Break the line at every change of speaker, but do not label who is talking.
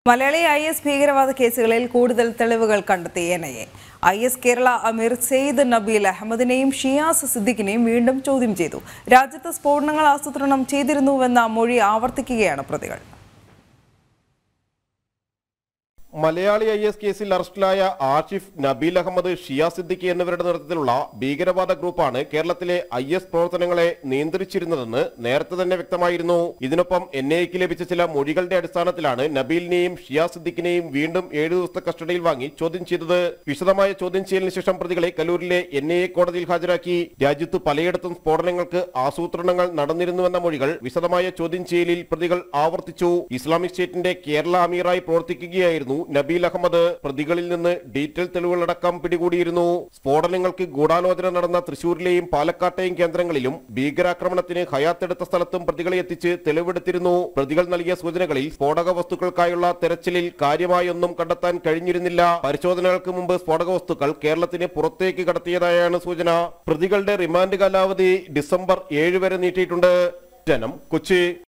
Malayali I S ഭീകരവാദ കേസുകളിൽ കൂടുതൽ തെളിവുകൾ കണ്ടെത്തി N I A I S Kerala Ameer Sayed Nabeel അഹമ്മദിനെയും ഷിയാസ് സിദ്ദിഖിനെയും വീണ്ടും ചോദ്യം ചെയ്തു രാജ്യത്ത് സ്ഫോടനങ്ങൾ ആസൂത്രണം ചെയ്തിരുന്നുവെന്ന മൊഴി ആവർത്തിക്കുകയാണ് പ്രതികൾ
മലയാളി ഐ എസ് കേസിൽ അറസ്റ്റിലായ ആഷിഫ് നബീൽ അഹമ്മദ് ഷിയ സിദ്ദിഖി എന്നിവരുടെ നേതൃത്വത്തിലുള്ള ഭീകരവാദ ഗ്രൂപ്പാണ് കേരളത്തിലെ ഐ എസ് പ്രവർത്തനങ്ങളെ നിയന്ത്രിച്ചിരുന്നതെന്ന് നേരത്തെ തന്നെ വ്യക്തമായിരുന്നു ഇതിനൊപ്പം എൻ ഐക്ക് ലഭിച്ച ചില മൊഴികളുടെ അടിസ്ഥാനത്തിലാണ് നബീലിനെയും ഷിയ സിദ്ദിഖിനെയും വീണ്ടും ഏഴു ദിവസത്തെ കസ്റ്റഡിയിൽ വാങ്ങി ചോദ്യം ചെയ്തത് വിശദമായ ചോദ്യം ചെയ്യലിന് ശേഷം പ്രതികളെ കലൂരിലെ എൻ ഐ എ കോടതിയിൽ ഹാജരാക്കി രാജ്യത്ത് പലയിടത്തും സ്ഫോടനങ്ങൾക്ക് ആസൂത്രണങ്ങൾ നടന്നിരുന്നുവെന്ന മൊഴികൾ വിശദമായ ചോദ്യം ചെയ്യലിൽ പ്രതികൾ ആവർത്തിച്ചു ഇസ്ലാമിക് സ്റ്റേറ്റിന്റെ കേരള അമീറായി പ്രവർത്തിക്കുകയായിരുന്നു നബീൽ അഹമ്മദ് പ്രതികളിൽ നിന്ന് ഡീറ്റെയിൽ തെളിവുകളടക്കം പിടികൂടിയിരുന്നു സ്ഫോടനങ്ങൾക്ക് ഗൂഢാലോചന നടന്ന തൃശൂരിലെയും പാലക്കാട്ടെയും കേന്ദ്രങ്ങളിലും ഭീകരാക്രമണത്തിന് ഹയാത്തെടുത്ത സ്ഥലത്തും പ്രതികളെ എത്തിച്ച് തെളിവെടുത്തിരുന്നു പ്രതികൾ നൽകിയ സൂചനകളിൽ സ്ഫോടക വസ്തുക്കൾക്കായുള്ള തെരച്ചിലിൽ കാര്യമായൊന്നും കണ്ടെത്താൻ കഴിഞ്ഞിരുന്നില്ല പരിശോധനകൾക്ക് മുമ്പ് സ്ഫോടക വസ്തുക്കൾ കേരളത്തിന് പുറത്തേക്ക് കടത്തിയതായാണ് സൂചന പ്രതികളുടെ റിമാൻഡ് കാലാവധി ഡിസംബർ ഏഴ് വരെ നീട്ടിയിട്ടുണ്ട് ജനം കൊച്ചി